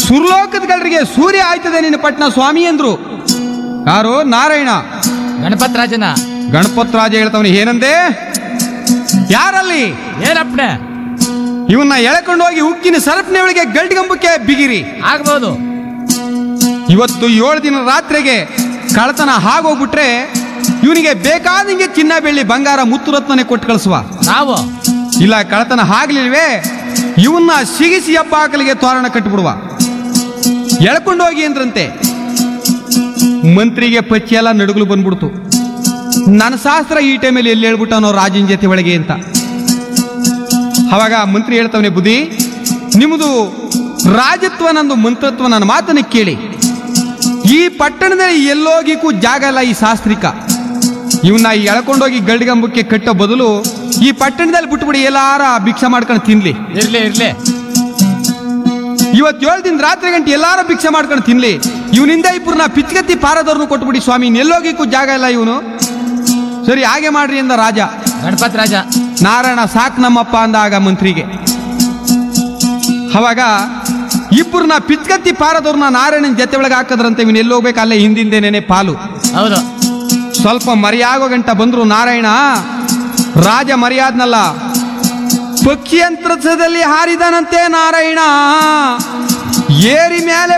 ಸುರ್ಲೋಕದಗಳಿಗೆ ಸೂರ್ಯ ಆಯ್ತದೆ ನಿನ್ನ ಪಟ್ನ ಸ್ವಾಮಿ ಅಂದ್ರು ಯಾರು ನಾರಾಯಣ ಗಣಪತ್ ರಾಜನ ಗಣಪತ್ ರಾಜ ಹೇಳ್ತವನಿ ಏನಂದೆ ಯಾರಲ್ಲಿ ಏನಪ್ಪಣೆ ಇವನ್ನ ಎಳ್ಕೊಂಡು ಹೋಗಿ ಉಕ್ಕಿನ ಸರಪನೆ ಒಳಗೆ ಗಲ್ಟಿಗಂಬಕ್ಕೆ ಬಿಗಿರಿ ಆಗ್ಬೋದು ಇವತ್ತು ಏಳು ದಿನ ರಾತ್ರಿಗೆ ಕಳತನ ಹಾಗೋಗ್ಬಿಟ್ರೆ ಇವನಿಗೆ ಬೇಕಾದಂಗೆ ಚಿನ್ನ ಬೆಳ್ಳಿ ಬಂಗಾರ ಮುತ್ತು ರತ್ನನೆ ಕೊಟ್ಟು ಕಳಿಸುವ ನಾವು ಇಲ್ಲ ಕಳತನ ಆಗ್ಲಿಲ್ವೇ ಇವನ್ನ ಸಿಗಿಸಿ ಹಬ್ಬ ಹಾಕಲಿಗೆ ತೋರಣ ಕಟ್ಟಿಬಿಡುವ ಎಳ್ಕೊಂಡು ಹೋಗಿ ಅಂದ್ರಂತೆ ಮಂತ್ರಿಗೆ ಪಚ್ಚಿ ಎಲ್ಲ ನಡುಗಲು ಬಂದ್ಬಿಡ್ತು ನನ್ನ ಶಾಸ್ತ್ರ ಈ ಟೈಮಲ್ಲಿ ಎಲ್ಲಿ ಹೇಳ್ಬಿಟ್ಟವನೋ ರಾಜನ ಜೊತೆ ಒಳಗೆ ಅಂತ ಅವಾಗ ಮಂತ್ರಿ ಹೇಳ್ತವನೆ ಬುದ್ಧಿ ನಿಮ್ಮದು ರಾಜತ್ವ ನಂದು ಮಂತ್ರತ್ವ ನನ್ನ ಮಾತನ್ನ ಕೇಳಿ ಈ ಪಟ್ಟಣದಲ್ಲಿ ಎಲ್ಲೋಗಿಕ್ಕೂ ಜಾಗ ಇಲ್ಲ ಈ ಶಾಸ್ತ್ರಿಕ ಇವನ್ನ ಎಳ್ಕೊಂಡೋಗಿ ಗಲ್ಡಿಗಂಬಕ್ಕೆ ಕಟ್ಟೋ ಬದಲು ಈ ಪಟ್ಟಣದಲ್ಲಿ ಬಿಟ್ಬಿಡಿ ಎಲ್ಲಾರ ಭಿಕ್ಷೆ ಮಾಡ್ಕೊಂಡು ತಿನ್ಲಿ ಇರ್ಲಿ ಇರ್ಲಿ ಇವತ್ತು ಏಳು ದಿನ ರಾತ್ರಿ ಗಂಟೆ ಎಲ್ಲಾರ ಭಿಕ್ಷೆ ಮಾಡ್ಕೊಂಡು ತಿನ್ಲಿ ಇವನಿಂದ ಇಬ್ಬರನ್ನ ಪಿಚ್ಕತ್ತಿ ಪಾರದವ್ರನ್ನು ಕೊಟ್ಬಿಡಿ ಸ್ವಾಮಿ ಎಲ್ಲೋಗಿಕ್ಕೂ ಜಾಗ ಇಲ್ಲ ಇವನು ಸರಿ ಹಾಗೆ ಮಾಡ್ರಿ ಅಂದ ರಾಜ ಗಣಪತ್ ರಾಜ ನಾರಾಯಣ ಸಾಕ್ ನಮ್ಮಪ್ಪ ಅಂದಾಗ ಮಂತ್ರಿಗೆ ಅವಾಗ ಇಬ್ಬರನ್ನ ಪಿಚ್ಕತ್ತಿ ಪಾರದವ್ರನ್ನ ನಾರಾಯಣನ ಜೊತೆ ಒಳಗೆ ಹಾಕದ್ರಂತೆ ಇವನ್ ಎಲ್ಲಿ ಹೋಗ್ಬೇಕು ಅಲ್ಲೇ ಹಿಂದಿಂದೇನೆ ಪಾಲು ಹೌದು ಸ್ವಲ್ಪ ಮರಿಯಾಗೋ ಗಂಟ ಬಂದ್ರು ನಾರಾಯಣ ರಾಜ ಮರ್ಯಾದ್ನಲ್ಲ ಪಕ್ಷಿಯಂತ್ರದಲ್ಲಿ ಹಾರಿದನಂತೆ ನಾರಾಯಣ ಏರಿ ಮೇಲೆ